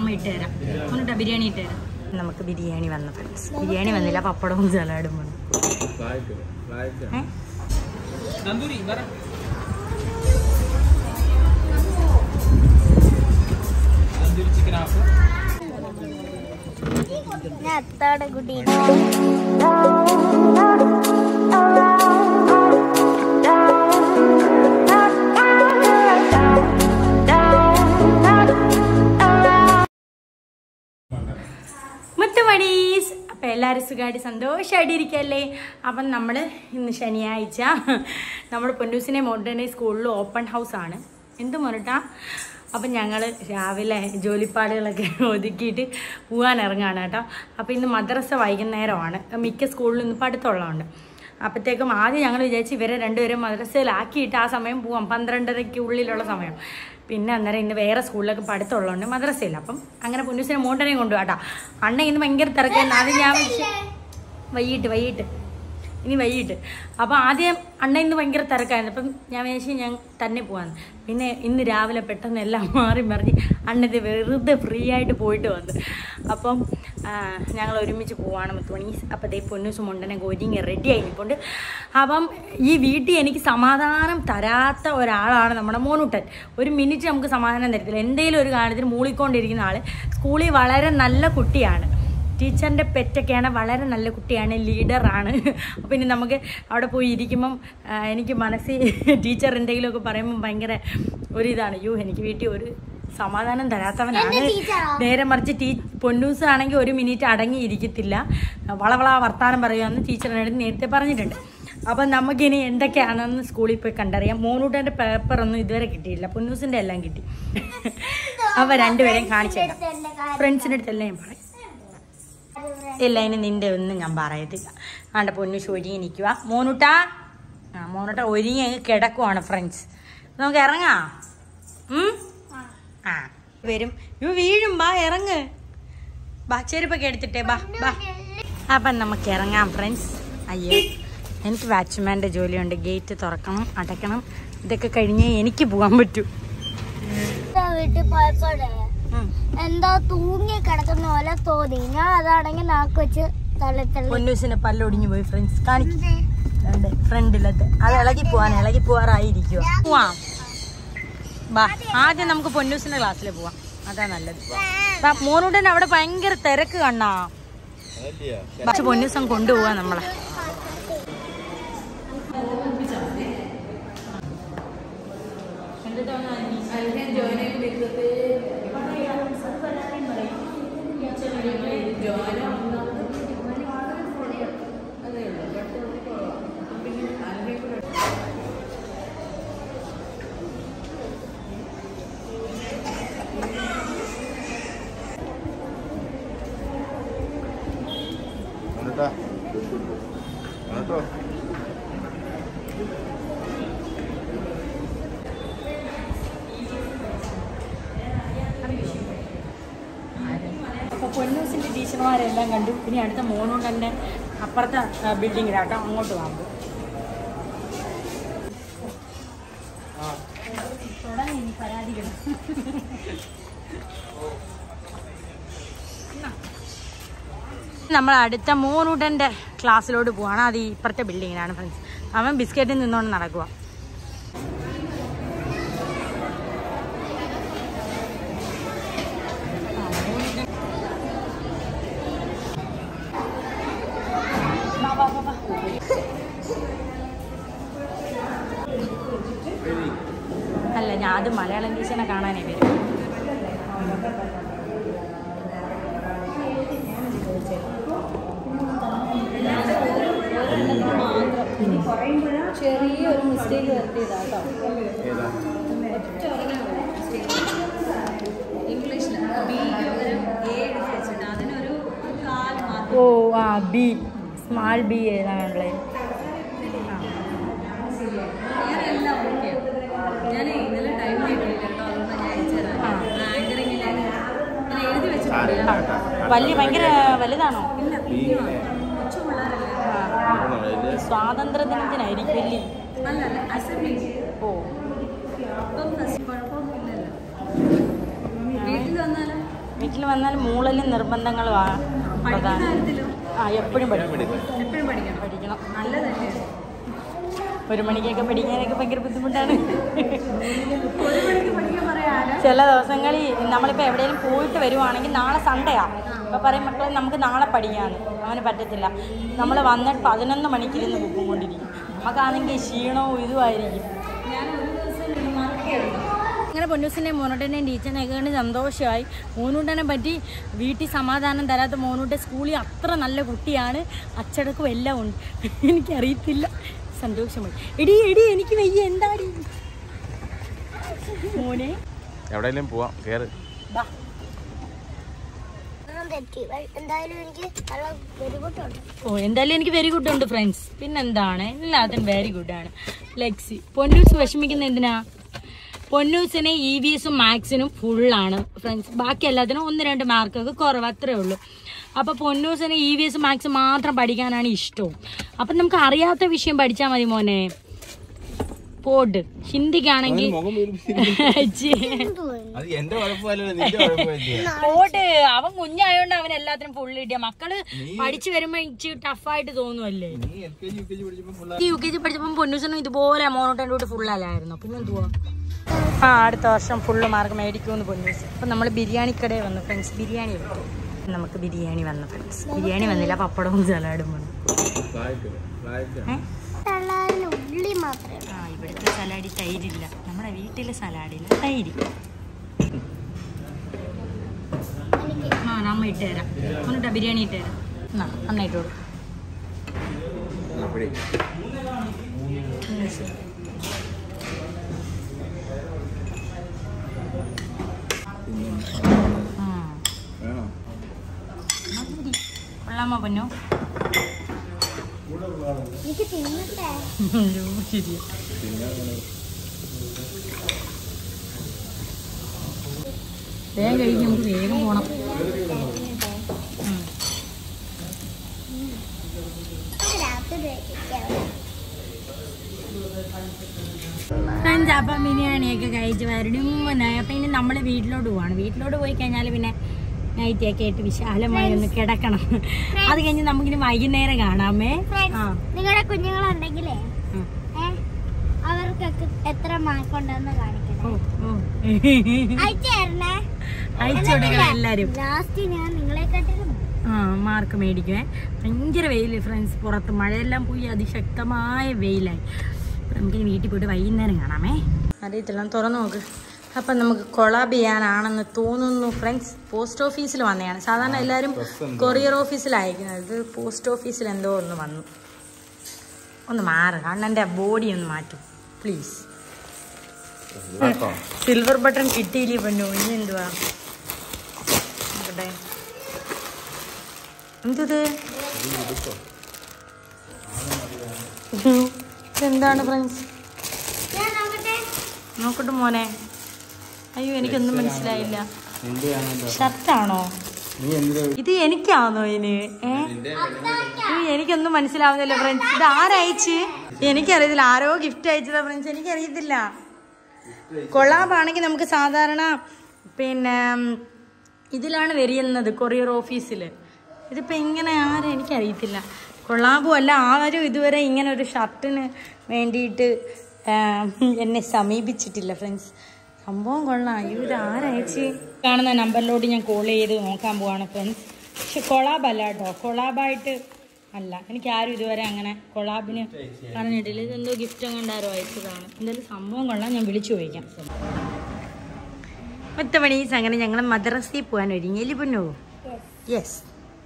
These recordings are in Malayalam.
അമ്മ ഇട്ട് തരാം മോനോട്ടാ ബിരിയാണി ഇട്ട് തരാം നമുക്ക് ബിരിയാണി വന്നു ഫ്രണ്ട്സ് ബിരിയാണി വന്നില്ല പപ്പടവും സലാഡും വന്നു ഏ? ഞാൻ അത്താടെ കുട്ടി മുത്തുമണീസ് അപ്പം എല്ലാവരും സുഖമായിട്ട് സന്തോഷമായിട്ട് ഇരിക്കല്ലേ അപ്പം നമ്മൾ ഇന്ന് ശനിയാഴ്ച നമ്മൾ പൊന്നൂസിനെ മോഡേണെ സ്കൂളിൽ ഓപ്പൺ ഹൗസ് ആണ് എന്ത് മോനട്ടാ അപ്പം ഞങ്ങൾ രാവിലെ ജോലിപ്പാടുകളൊക്കെ ഒതുക്കിയിട്ട് പോകാൻ ഇറങ്ങുകയാണ് കേട്ടോ അപ്പം ഇന്ന് മദ്രസ വൈകുന്നേരമാണ് മിക്ക സ്കൂളിലും ഇന്ന് പഠിത്തമുള്ളതുകൊണ്ട് അപ്പോഴത്തേക്കും ആദ്യം ഞങ്ങൾ വിചാരിച്ച് ഇവരെ രണ്ടുപേരും മദ്രസയിലാക്കിയിട്ട് ആ സമയം പോവാം പന്ത്രണ്ടരയ്ക്ക് ഉള്ളിലുള്ള സമയം പിന്നെ അന്നേരം ഇന്ന് വേറെ സ്കൂളിലൊക്കെ പഠിത്തമുള്ളതുകൊണ്ട് മദ്രസയില്ല അപ്പം അങ്ങനെ പുന്നൂസിനെ മോണ്ടനെ കൊണ്ടുപോകാട്ടോ അണ്ണ ഇന്ന് ഭയങ്കര തിരക്കായിരുന്നു ആദ്യം ഞാൻ വിളിച്ച് വൈകിട്ട് വൈകിട്ട് ഇനി വൈകിട്ട് അപ്പോൾ ആദ്യം അണ്ണ ഇന്ന് ഭയങ്കര തിരക്കായിരുന്നു അപ്പം ഞാൻ വിചാരിച്ചു ഞാൻ തന്നെ പോവാന്ന് പിന്നെ ഇന്ന് രാവിലെ പെട്ടെന്ന് എല്ലാം മാറി മറിഞ്ഞ് അണ്ണത് വെറുതെ ഫ്രീ ആയിട്ട് പോയിട്ട് വന്നു അപ്പം ആ, ഞങ്ങൾ ഒരുമിച്ച് പോവാണ് മുത്തുമണി അപ്പോൾ ദേ പൊന്നൂസ് മുണ്ടനെ ഒരുങ്ങി റെഡി ആയിപ്പോണ്ട് അപ്പം ഈ വീട്ടിൽ എനിക്ക് സമാധാനം തരാത്ത ഒരാളാണ് നമ്മുടെ മോനുട്ടൻ ഒരു മിനിറ്റ് നമുക്ക് സമാധാനം തരത്തില്ല എന്തെങ്കിലും ഒരു കാര്യത്തിന് മൂളിക്കൊണ്ടിരിക്കുന്ന ആൾ സ്കൂളിൽ വളരെ നല്ല കുട്ടിയാണ് ടീച്ചറിൻ്റെ പെറ്റൊക്കെയാണ് വളരെ നല്ല കുട്ടിയാണ് ലീഡറാണ് അപ്പോൾ ഇനി നമുക്ക് അവിടെ പോയി ഇരിക്കുമ്പം ആ, എനിക്ക് മനസ്സിൽ ടീച്ചർ എന്തെങ്കിലുമൊക്കെ പറയുമ്പം ഭയങ്കര ഒരിതാണ് യോ എനിക്ക് വീട്ടിൽ ഒരു സമാധാനം തരാത്തവനാണ് എന്റെ ടീച്ചറോ? നേരെ മറിച്ച് ടീ പൊന്നൂസ് ആണെങ്കിൽ ഒരു മിനിറ്റ് അടങ്ങി ഇരിക്കത്തില്ല വളവള വർത്താനം പറയുമെന്ന് ടീച്ചറിനോട് നേരത്തെ പറഞ്ഞിട്ടുണ്ട് അപ്പം നമുക്കിനി എന്തൊക്കെയാണെന്ന് സ്കൂളിൽ പോയി കണ്ടറിയാം മോനൂട്ടൻ്റെ പേപ്പറൊന്നും ഇതുവരെ കിട്ടിയില്ല പൊന്നൂസിൻ്റെ എല്ലാം കിട്ടി അപ്പോൾ രണ്ടുപേരെയും കാണിച്ചേക്കാം ഫ്രണ്ട്സിൻ്റെ അടുത്തെല്ലാം ഞാൻ പറയും ഇല്ല ഇനി നിന്റെ ഒന്നും ഞാൻ പറയത്തില്ല ആണ്ട പൊന്നു ഒരുങ്ങി നിൽക്കുക മോനുട്ടാ ആ മോനുട്ട ഒരുങ്ങി അങ്ങ് കിടക്കുവാണ് ഫ്രണ്ട്സ് നമുക്ക് ഇറങ്ങാം ഉം? ആ വരും യു വീഴും ബാ ഇറങ്ങ് ബാ ചെരുപ്പൊക്കെ എടുത്തിട്ടേ ബാ ബാ അപ്പം നമുക്ക് ഇറങ്ങാം ഫ്രണ്ട്സ് അയ്യോ എനിക്ക് വാച്ച്മാൻ്റെ ജോലിയുണ്ട് ഗേറ്റ് തുറക്കണം അടയ്ക്കണം ഇതൊക്കെ കഴിഞ്ഞേ എനിക്ക് പോകാൻ പറ്റൂ വീട്ടിൽ പോയപ്പോഴേ ഉം. എന്തോ തൂങ്ങി കിടക്കുന്ന പോലെ തോന്നി ഞാൻ അതാണെങ്കിൽ നാക്ക് വെച്ച് തള്ളി തള്ളി പൊന്നൂസിന് പല്ലൊടിഞ്ഞു പോയി ഫ്രണ്ട്സ് കാണിക്കും ഫ്രണ്ടിലത്തെ അത് ഇളകി പോവാൻ ഇളകി പോവാറായിരിക്കുക പോവാം ബാ ആദ്യം നമുക്ക് പൊന്നൂസിന്റെ ക്ലാസ്സിൽ പോവാം അതാ നല്ലത് ബാ, മോനുടൻ അവിടെ ഭയങ്കര തിരക്ക് കണ്ണാ പക്ഷെ പൊന്നൂസം കൊണ്ടുപോവാ നമ്മളെ കേട്ടോ കേട്ടോ അപ്പൊ പൊന്നൂസിന്റെ ടീച്ചർമാരെല്ലാം കണ്ടു ഇനി അടുത്ത മോനുണ്ടന്റെ അപ്പുറത്തെ ബിൽഡിങ്ങിലാട്ടോ അങ്ങോട്ട് പോകാൻ പോകും തുടങ്ങി ഇനി പരാതികൾ നമ്മൾ അടുത്ത മോനൂട്ടൻ്റെ ക്ലാസ്സിലോട്ട് പോവാണ് അത് ഈ ഇപ്പുറത്തെ ബിൽഡിങ്ങിലാണ് ഫ്രണ്ട്സ് അവൻ ബിസ്ക്കറ്റിൽ നിന്നുകൊണ്ട് നടക്കുക അല്ല ഞാൻ അത് മലയാളം ടീച്ചറിനെ കാണാനേ വരും ചെറിയൊരു മിസ്റ്റേക്ക് വരുത്തിയതാ കേട്ടോ ഇംഗ്ലീഷിൽ ബി പകരം എ എടുത്ത് വെച്ചിട്ട് അതിനൊരു കാൽ മാത്രം ഓ ആ ബി സ്മാൾ ബി ഏതാണുള്ളത് വേറെ എല്ലാം ഓക്കെ ഞാൻ ഇന്നലെ ടൈം കിട്ടിയില്ല കേട്ടോ അതുകൊണ്ട് ഞാൻ അയച്ചുതരാം ആ. ആങ്കറിങ്ങിൽ ഞാൻ എഴുതി വെച്ചിട്ടുണ്ട് വലിയ ഭയങ്കര വലുതാണോ ഇല്ല കുഞ്ഞുമാണ് കൊച്ചു പിള്ളേരല്ലേ ഈ സ്വാതന്ത്ര്യ ദിനത്തിനായിരിക്കും അല്ലേ അല്ല അല്ല അസംബ്ലിക്ക് ഓ അപ്പം ഫസ്റ്റ് കുഴപ്പമൊന്നുമില്ലല്ലോ വീട്ടിൽ വന്നാലോ വീട്ടിൽ വീട്ടിൽ വന്നാൽ മൂളലും നിർബന്ധങ്ങളുമാണ് പ്രധാനം കാര്യത്തിലും ആ എപ്പോഴും പഠിക്കും എപ്പോഴും പഠിക്കണം പഠിക്കണം നല്ലതല്ലേ ഒരു മണിക്കൊക്കെ പഠിക്കാനൊക്കെ ഭയങ്കര ബുദ്ധിമുട്ടാണ് ഒരു മണിക്ക് പഠിക്കാൻ പറയാൻ ചില ദിവസങ്ങളിൽ നമ്മളിപ്പോൾ എവിടെയെങ്കിലും പോയിട്ട് വരുവാണെങ്കിൽ നാളെ സൺഡേയാ അപ്പോൾ പറയും മക്കളെ നമുക്ക് നാളെ പഠിക്കാമെന്ന് അവന് പറ്റത്തില്ല നമ്മൾ വന്നിട്ട് പതിനൊന്ന് മണിക്കിരുന്ന് ബുക്കും കൊണ്ടിരിക്കും നമുക്കാണെങ്കിൽ ക്ഷീണവും ഇതുമായിരിക്കും ഞാൻ ഒരു ദിവസം മറക്കുകയായിരുന്നു അങ്ങനെ പൊന്നൂസിൻ്റെയും മോനൂട്ടൻ്റെയും ടീച്ചറിനെയൊക്കെ കണ്ട് സന്തോഷമായി മോനൂട്ടനെ പറ്റി വീട്ടിൽ സമാധാനം തരാത്ത മോനൂട്ട സ്കൂളിൽ അത്ര നല്ല കുട്ടിയാണ് അച്ചടക്കവും എല്ലാം ഉണ്ട് എനിക്കറിയത്തില്ല സന്തോഷമായി എടി എടി എനിക്ക് വയ്യ എന്താടി മോനെ എവിടെയെങ്കിലും പോവാം കയറ് ബാ ഒന്നും തെറ്റി എന്തായാലും എനിക്ക് നല്ല വെടിപൊട്ടുണ്ട് ഓ എന്തായാലും എനിക്ക് വെരി ഗുഡ് ഉണ്ട് ഫ്രണ്ട്സ് പിന്നെന്താണ് എല്ലാത്തിനും വെരി ഗുഡാണ് ലെക്സി പൊന്നൂസ് വിഷമിക്കുന്ന എന്തിനാ പൊന്നൂസിന് ഇ വി എസും മാത്സിനും ഫുള്ളാണ് ഫ്രണ്ട്സ് ബാക്കി എല്ലാത്തിനും ഒന്ന് രണ്ട് മാർക്കൊക്കെ കുറവ് അത്രേ ഉള്ളൂ അപ്പോൾ പൊന്നൂസിന് ഇ വി എസ് മാത്സ് മാത്രം പഠിക്കാനാണ് ഇഷ്ടവും അപ്പം നമുക്ക് അറിയാത്ത വിഷയം പഠിച്ചാൽ മതി മോനെ പോട്ട് ഹിന്ദിക്കാണെങ്കിൽ ഛെ. അത് എന്റെ കുഴപ്പമല്ലല്ലോ നിന്റെ കുഴപ്പമില്ല പോട്ട് അവൻ കുഞ്ഞായോണ്ട് അവൻ എല്ലാത്തിനും ഫുള്ള് കിട്ടിയ മക്കള് പഠിച്ചു വരുമ്പോ ഇച്ചിരി ടഫായിട്ട് തോന്നുമല്ലേ നീ L K G U K G പഠിച്ചപ്പോ full യു കെ ജി പഠിച്ചപ്പോൾ പൊന്നൂസനും ഇതുപോലെ മോണോട്ടൻ്റെ കൂടെ ഫുൾ അല്ലായിരുന്നു പിന്നെ എന്തുവാ ആ അടുത്ത വർഷം ഫുള്ള് മാർക്ക് മേടിക്കുമെന്ന് പൊന്നൂസ് അപ്പം നമ്മൾ ബിരിയാണി കടയിൽ വന്നു ഫ്രണ്ട്സ് ബിരിയാണി എടുത്തു നമുക്ക് ബിരിയാണി വന്നു ഫ്രണ്ട്സ് ബിരിയാണി വന്നില്ല പപ്പടവും സലാഡും വന്നു പ്രായത്തില് പ്രായത്തില് ഏ? തള്ളാൻ ഉള്ളി മാത്രമേ ആ ഇവിടുത്തെ സലാഡിൽ തൈരില്ല നമ്മുടെ വീട്ടിലെ സലാഡിൽ തൈര് ആ നമ്മ ഇട്ട് തരാം എന്നിട്ടാ ബിരിയാണി ഇട്ട് തരാം എന്നാ നന്നായിട്ട് കൊടുക്കും അപ്പഴേ വേണോ കൊള്ളാമോ പൊന്നു എനിക്ക് തിന്നട്ടെ ശരിയാ വേഗം കഴിക്കും നമുക്ക് വേഗം പോണം ഉം. നമുക്ക് രാത്രി കഴിക്കാം. ഫ്രണ്ട്സ് അപ്പം ബിരിയാണിയൊക്കെ കഴിച്ച് വരടുമ്പനായി അപ്പം ഇനി നമ്മൾ വീട്ടിലോട്ട് പോവാണ് വീട്ടിലോട്ട് പോയി കഴിഞ്ഞാൽ പിന്നെ നൈറ്റിയൊക്കെ ആയിട്ട് വിശാലമായി ഒന്ന് കിടക്കണം അത് കഴിഞ്ഞ് നമുക്കിനി വൈകുന്നേരം കാണാമേ Friends, ആ നിങ്ങളുടെ കുഞ്ഞുങ്ങളുണ്ടെങ്കിലേ ഉം. ഏ, അവർക്കൊക്കെ എത്ര മാർക്ക് ഉണ്ടെന്ന് കാണിക്കണേ ഓ ഓ അയച്ചു തരണേ അയച്ചു കൊടുക്കണം എല്ലാവരും ലാസ്റ്റ് ഞാൻ നിങ്ങളെക്കാട്ടിലും ആ മാർക്ക് മേടിക്കുവേ ഭയങ്കര വെയിൽ ഫ്രണ്ട്സ് പുറത്ത് മഴയെല്ലാം പോയി അതിശക്തമായ വെയിലായി അപ്പം നമുക്കിനി വീട്ടിൽ പോയിട്ട് വൈകുന്നേരം കാണാമേ അറിയത്തില്ല ഒന്ന് തുറന്നു നോക്ക് അപ്പം നമുക്ക് കൊളാബ് ചെയ്യാനാണെന്ന് തോന്നുന്നു ഫ്രണ്ട്സ് പോസ്റ്റ് ഓഫീസിൽ വന്നതാണ് സാധാരണ എല്ലാവരും കൊറിയർ ഓഫീസിലായിരിക്കുന്നത് ഇത് പോസ്റ്റ് ഓഫീസിൽ എന്തോ ഒന്ന് വന്നു ഒന്ന് മാറ് അണ്ണൻ്റെ ബോഡി ഒന്ന് മാറ്റും പ്ലീസ് ഇതാട്ടോ സിൽവർ ബട്ടൺ കിട്ടിയില്ലേ പെണ്ണു ഇനി എന്തുവാ നോക്കട്ടെ എന്തത് ഇതെന്താണ് ഫ്രണ്ട്സ് ഞാൻ നോക്കട്ടെ നോക്കട്ടെ മോനെ അയ്യോ എനിക്കൊന്നും മനസ്സിലായില്ല നിന്റെയാണല്ലോ ഷർട്ടാണോ നീ എന്തിനാ ഇത് എനിക്കാണോ ഇതിന് ഏ അയ്യോ, എനിക്കൊന്നും മനസ്സിലാവുന്നില്ല ഫ്രണ്ട്സ് ഇത് ആരയച്ച് എനിക്കറിയത്തില്ല ആരോ ഗിഫ്റ്റ് അയച്ചതാ ഫ്രണ്ട്സ് എനിക്കറിയത്തില്ല കൊള്ളാബാണെങ്കിൽ നമുക്ക് സാധാരണ പിന്നെ ഉം, ഇതിലാണ് വരുന്നത് കൊറിയർ ഓഫീസിൽ ഇതിപ്പോൾ എങ്ങനെ ആരും എനിക്കറിയത്തില്ല കൊള്ളാബും അല്ല ആരും ഇതുവരെ ഇങ്ങനെ ഒരു ഷർട്ടിന് വേണ്ടിയിട്ട് ആ, എന്നെ സമീപിച്ചിട്ടില്ല ഫ്രണ്ട്സ് സംഭവം കൊള്ളാം അയ്യോ ഇത് ആരയച്ച് കാണുന്ന നമ്പറിലോട്ട് ഞാൻ കോൾ ചെയ്ത് നോക്കാൻ പോവാണ് ഫ്രണ്ട്സ് പക്ഷെ കൊളാബ് അല്ല കേട്ടോ കൊളാബായിട്ട് അല്ല എനിക്ക് ആരും ഇതുവരെ അങ്ങനെ കൊളാബിന് പറഞ്ഞിട്ടില്ല ഇതെന്തോ ഗിഫ്റ്റ് അങ്ങോട്ട് ആരോ അയച്ചതാണ് എന്തായാലും സംഭവം കൊള്ളാം ഞാൻ വിളിച്ചു ചോദിക്കാം ഒറ്റ മണി അങ്ങനെ ഞങ്ങൾ മദ്രസയിൽ പോകാൻ ഒരുങ്ങിയല്ലേ പൊന്നു യെസ്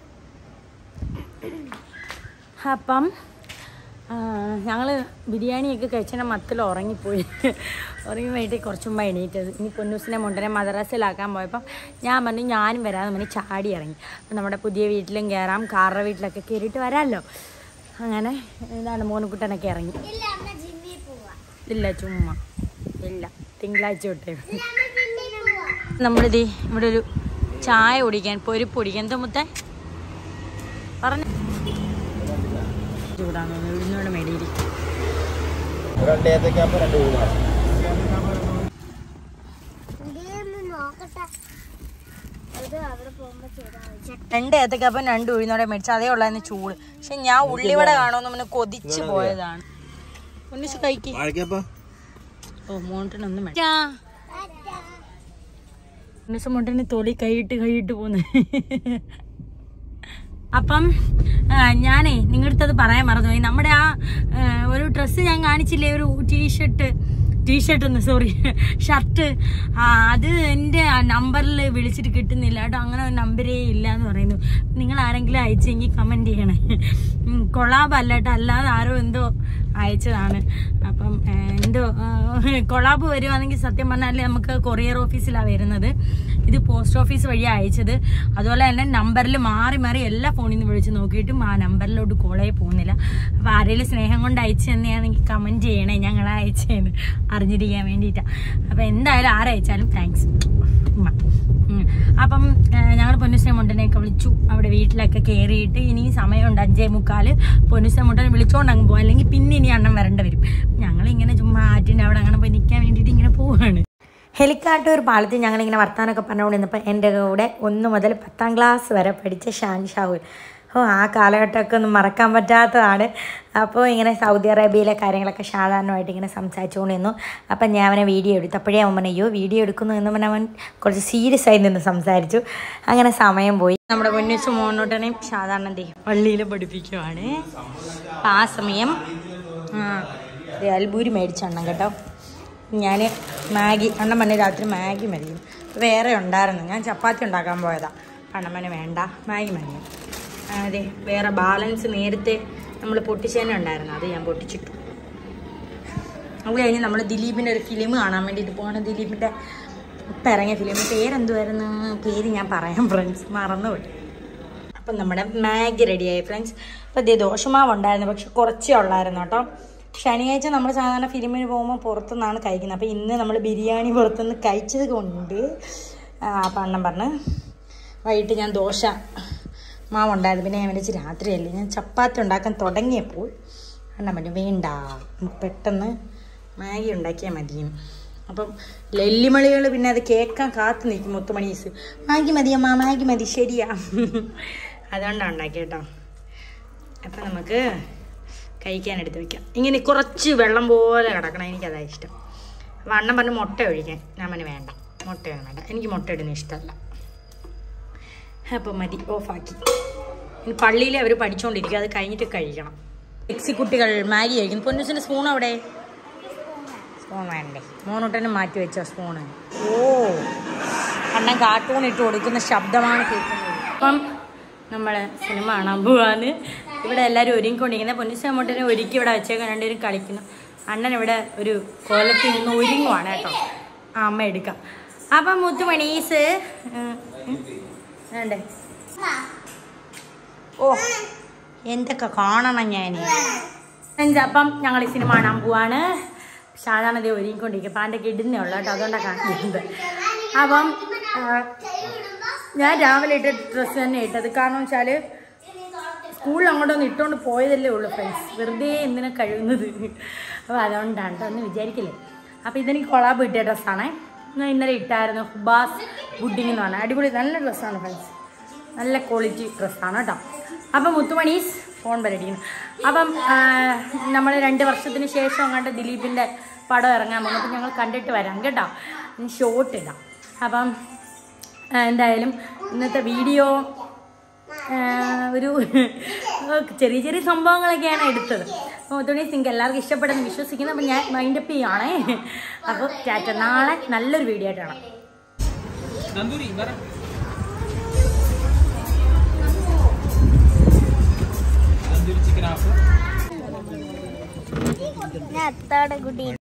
അപ്പം ഞങ്ങൾ ബിരിയാണിയൊക്കെ കഴിച്ചതിൻ്റെ മത്തിൽ ഉറങ്ങിപ്പോയി ഉറങ്ങി വേണ്ടി കുറച്ച് മുമ്പ് എണീറ്റത് ഇനി പൊന്നൂസിനെ മുണ്ടനെ മദ്രസയിലാക്കാൻ പോയപ്പം ഞാൻ പറഞ്ഞു ഞാനും വരാമെന്ന് പറഞ്ഞ് ചാടി ഇറങ്ങി അപ്പം നമ്മുടെ പുതിയ വീട്ടിലും കയറാം കാറുടെ വീട്ടിലൊക്കെ കയറിയിട്ട് വരാമല്ലോ അങ്ങനെ എന്താണ് മോനുകുട്ടനൊക്കെ ഇറങ്ങി ഇല്ല അമ്മ ജിമ്മിൽ പോവാ ഇല്ല ചുമ്മാ ഇല്ല തിങ്കളാഴ്ച തൊട്ടേ ഇല്ല അമ്മ ജിമ്മിൽ പോവാ നമ്മളിത് ഇവിടെ ഒരു ചായ കുടിക്കാൻ പൊരിപ്പ് കുടിക്കാൻ എന്താ മുത്തേ പറഞ്ഞു ചൂടാന്ന് തോന്നുന്നു ഇവിടുന്നോട് മേടിയിരിക്കും രണ്ട് ഏത്തക്കാപ്പം രണ്ട് ഊണ് ഇതൊന്ന് നോക്കട്ടെ അത് അവിടെ പോകുമ്പോ ചെയ്താൽ മതി രണ്ട് ഏത്തക്കപ്പം രണ്ട് ഉഴുന്നോടെ മേടിച്ചു അതേ ഉള്ളായിരുന്നു ചൂട് പക്ഷെ ഞാൻ ഉള്ളിവട കാണുമെന്ന് പിന്നെ കൊതിച്ചു പോയതാണ് ഒന്നിച്ച് കഴിക്ക് വാഴക്കപ്പ ഓ മോണ്ടനൊന്നും വേണ്ട ഒന്നിച്ച് മോണ്ടന് തൊലി കൈയിട്ട് കൈയിട്ട് പോന്ന് അപ്പം ആ, ഞാനേ നിങ്ങളുടെ അത് പറയാൻ മറന്നുപോയി നമ്മുടെ ആ ആ, ഒരു ഡ്രസ്സ് ഞാൻ കാണിച്ചില്ലേ ഒരു ടീഷർട്ട് ടീഷർട്ട് ഒന്ന് സോറി ഷർട്ട് ആ അത് എൻ്റെ നമ്പറിൽ വിളിച്ചിട്ട് കിട്ടുന്നില്ല കേട്ടോ അങ്ങനെ ഒരു നമ്പരേ ഇല്ല എന്ന് പറയുന്നു നിങ്ങൾ ആരെങ്കിലും അയച്ചെങ്കിൽ കമൻറ്റ് ചെയ്യണേ ഉം, കൊളാബല്ല കേട്ടോ അല്ലാതെ ആരോ എന്തോ അയച്ചതാണ് അപ്പം ആ, എന്തോ ആ, കൊളാബ് വരുവാണെങ്കിൽ സത്യം പറഞ്ഞാൽ നമുക്ക് കൊറിയർ ഓഫീസിലാണ് വരുന്നത് ഇത് പോസ്റ്റ് ഓഫീസ് വഴിയാണ് അയച്ചത് അതുപോലെ തന്നെ നമ്പറിൽ മാറി മാറി എല്ലാ ഫോണിൽ നിന്ന് വിളിച്ച് നോക്കിയിട്ടും ആ നമ്പറിലോട്ട് കോളേ പോകുന്നില്ല അപ്പോൾ ആരെങ്കിലും സ്നേഹം കൊണ്ട് അയച്ചു തന്നെയാണെങ്കിൽ കമൻറ്റ് ചെയ്യണേ ഞങ്ങൾ അയച്ചേന്ന് അറിഞ്ഞിരിക്കാൻ വേണ്ടിയിട്ടാണ് അപ്പോൾ എന്തായാലും ആരയച്ചാലും താങ്ക്സ് ഉമ്മ ഉം. അപ്പം ഞങ്ങൾ പൊന്നുശ്രീ മുണ്ടനെയൊക്കെ വിളിച്ചു അവിടെ വീട്ടിലൊക്കെ കയറിയിട്ട് ഇനി സമയമുണ്ട് അഞ്ചേ മുക്കാല് പൊന്നുശ്രീ മുണ്ടനെ വിളിച്ചോണ്ട് അങ്ങ് പോകും അല്ലെങ്കിൽ പിന്നെ ഇനി അണ്ണം വരേണ്ടി വരും ഞങ്ങളിങ്ങനെ ചുമ്മാ ആറ്റിൻ്റെ അവിടെ അങ്ങനെ പോയി നിൽക്കാൻ വേണ്ടിയിട്ട് ഇങ്ങനെ പോവാണ് ഹെലിക്കാട്ടൂർ പാലത്തിൽ ഞങ്ങളിങ്ങനെ വർത്താനമൊക്കെ പറഞ്ഞുകൊണ്ട് നിന്നപ്പോൾ എൻ്റെ കൂടെ ഒന്ന് മുതൽ പത്താം ക്ലാസ് വരെ പഠിച്ച ഷാൻ ഷാഹുൽ ഓ ആ കാലഘട്ടമൊക്കെ ഒന്നും മറക്കാൻ പറ്റാത്തതാണ് അപ്പോൾ ഇങ്ങനെ സൗദി അറേബ്യയിലെ കാര്യങ്ങളൊക്കെ സാധാരണമായിട്ട് ഇങ്ങനെ സംസാരിച്ചുകൊണ്ട് നിന്നു അപ്പം ഞാൻ അവനെ വീഡിയോ എടുത്തു അപ്പോഴേ അവൻ പറഞ്ഞു അയ്യോ വീഡിയോ എടുക്കുന്നു എന്ന് പറഞ്ഞാൽ അവൻ കുറച്ച് സീരിയസ് ആയി നിന്ന് സംസാരിച്ചു അങ്ങനെ സമയം പോയി നമ്മുടെ പൊന്നിച്ചു മോനോട്ടനെയും സാധാരണ എന്ത് ചെയ്യും പള്ളിയിൽ പഠിപ്പിക്കുവാണ് അപ്പം ആ സമയം ആ, ദേ അൽബൂരി മേടിച്ചെണ്ണം കേട്ടോ ഞാൻ മാഗി അണ്ണൻ പറഞ്ഞ രാത്രി മാഗി മതിയും വേറെ ഉണ്ടായിരുന്നു ഞാൻ ചപ്പാത്തി ഉണ്ടാക്കാൻ പോയതാ അണ്ണമ്മന് വേണ്ട മാഗി മതിയും അതെ വേറെ ബാലൻസ് നേരത്തെ നമ്മൾ പൊട്ടിച്ചതന്നെ ഉണ്ടായിരുന്നു അത് ഞാൻ പൊട്ടിച്ചിട്ടു അത് കഴിഞ്ഞ് നമ്മൾ ദിലീപിൻ്റെ ഒരു ഫിലിം കാണാൻ വേണ്ടിയിട്ട് പോവാണ് ദിലീപിൻ്റെ ഇപ്പം ഇറങ്ങിയ ഫിലിം പേരെന്തുവായിരുന്നു പേര് ഞാൻ പറയാം ഫ്രണ്ട്സ് മറന്നുപോയി അപ്പം നമ്മുടെ മാഗി റെഡിയായി ഫ്രണ്ട്സ് അപ്പം ഇതേ ദോഷമാവ് ഉണ്ടായിരുന്നു പക്ഷെ കുറച്ചേ ഉള്ളായിരുന്നു കേട്ടോ ശനിയാഴ്ച നമ്മൾ സാധാരണ ഫിലിമിന് പോകുമ്പോൾ പുറത്തുനിന്നാണ് കഴിക്കുന്നത് അപ്പോൾ ഇന്ന് നമ്മൾ ബിരിയാണി പുറത്തുനിന്ന് കഴിച്ചത് കൊണ്ട് ആ, അപ്പം അണ്ണൻ പറഞ്ഞ് വൈകിട്ട് ഞാൻ ദോശ മാവുണ്ടായിരുന്നു പിന്നെ ഞാൻ വിളിച്ച് രാത്രിയല്ലേ ഞാൻ ചപ്പാത്തി ഉണ്ടാക്കാൻ തുടങ്ങിയപ്പോൾ അണ്ണൻ പറഞ്ഞു വേണ്ട നമുക്ക് പെട്ടെന്ന് മാഗി ഉണ്ടാക്കിയാൽ മതിയും അപ്പം ലെല്ലിമളികൾ പിന്നെ അത് കേൾക്കാൻ കാത്തു നിൽക്കും മുത്തുമണീസ് മാഗി മതിയമ്മ മാഗി മതി ശരിയാ അതുകൊണ്ടാണ് ഉണ്ടാക്കിയ കേട്ടോ അപ്പം നമുക്ക് കഴിക്കാൻ എടുത്ത് വെക്കാം ഇങ്ങനെ കുറച്ച് വെള്ളം പോലെ കിടക്കണം എനിക്കതാ ഇഷ്ടം അപ്പം അണ്ണൻ പറഞ്ഞ് മുട്ട ഒഴിക്കാൻ ഞാൻ പറഞ്ഞു വേണ്ട മുട്ടയൊന്നും വേണ്ട എനിക്ക് മുട്ട ഇടുന്ന ഇഷ്ടമല്ല അപ്പം മതി ഓഫാക്കി ഇനി പള്ളിയിൽ അവർ പഠിച്ചുകൊണ്ടിരിക്കും അത് കഴിഞ്ഞിട്ട് കഴിക്കണം എക്സിക്കുട്ടികൾ മാഗി കഴിക്കുന്നു പൊന്നൂസിൻ്റെ സ്പൂൺ അവിടെ സ്പൂൺ വേണ്ടേ മൂന്നൂട്ടനും മാറ്റി വെച്ചോ സ്പൂണ് ഓ അണ്ണൻ കാർട്ടൂൺ ഇട്ട് കൊടുക്കുന്ന ശബ്ദമാണ് കേൾക്കുന്നത് അപ്പം നമ്മൾ സിനിമ കാണാൻ പോവാന്ന് ഇവിടെ എല്ലാവരും ഒരുങ്ങിക്കൊണ്ടിരിക്കുന്നത് പൊന്നിച്ച അമ്മൂട്ടനെ ഒരുക്കി ഇവിടെ വെച്ചേക്കാൻ രണ്ടുപേരും കളിക്കുന്നു അണ്ണൻ ഇവിടെ ഒരു കോലത്തിൽ നിന്ന് ഒരുങ്ങുവാണ് കേട്ടോ ആ അമ്മ എടുക്കാം അപ്പം മുത്തുമണീസ് ഉം, ഉം, വേണ്ടേ ഓ എന്തൊക്കെ കാണണം ഞാൻ അപ്പം ഞങ്ങൾ ഈ സിനിമ കാണാൻ പോവാണ് സാധാരണ ദേ ഒരുങ്ങിക്കൊണ്ടിരിക്കും പാൻ്റെ കിടുന്നേ ഉള്ളു കേട്ടോ അതുകൊണ്ടാണ് കാണിക്കുന്നത് അപ്പം ആ, ഞാൻ രാവിലെ ഇട്ട ഡ്രസ്സ് തന്നെ ഇട്ടത് കാരണം വെച്ചാൽ സ്കൂളിൽ അങ്ങോട്ടൊന്ന് ഇട്ടുകൊണ്ട് പോയതല്ലേ ഉള്ളൂ ഫ്രണ്ട്സ് വെറുതെ എന്തിനാ കഴിയുന്നത് അപ്പോൾ അതുകൊണ്ടാണ് കേട്ടോ ഒന്ന് വിചാരിക്കില്ലേ അപ്പോൾ ഇതെനിക്ക് കൊളാബ് കിട്ടിയ ഡ്രസ്സാണ് ഞാൻ ഇന്നലെ ഇട്ടായിരുന്നു ഹുബാസ് ബുഡിങ് എന്ന് പറഞ്ഞാൽ അടിപൊളി നല്ല ഡ്രസ്സാണ് ഫ്രണ്ട്സ് നല്ല ക്വാളിറ്റി ഡ്രസ്സാണ് കേട്ടോ അപ്പം മുത്തുമണീസ് ഫോൺ പരിടിക്കുന്നു അപ്പം നമ്മൾ രണ്ട് വർഷത്തിന് ശേഷം അങ്ങോട്ട് ദിലീപിൻ്റെ പടം ഇറങ്ങാൻ പോകുന്നു അപ്പം ഞങ്ങൾ കണ്ടിട്ട് വരാം കേട്ടോ ഷോട്ട് ഇടാം അപ്പം ആ, എന്തായാലും ഇന്നത്തെ വീഡിയോ ആ, ഒരു ചെറിയ ചെറിയ സംഭവങ്ങളൊക്കെയാണ് എടുത്തത് അപ്പോൾ തുണി നിങ്ങൾക്ക് എല്ലാവർക്കും ഇഷ്ടപ്പെടുന്നു വിശ്വസിക്കുന്നു അപ്പം ഞാൻ മൈൻഡപ്പ് ചെയ്യുകയാണേ അപ്പോൾ ടാറ്റ നാളെ നല്ലൊരു വീഡിയോ ആയിട്ട് കാണാം ഞാൻ അത്താടെ കുട്ടി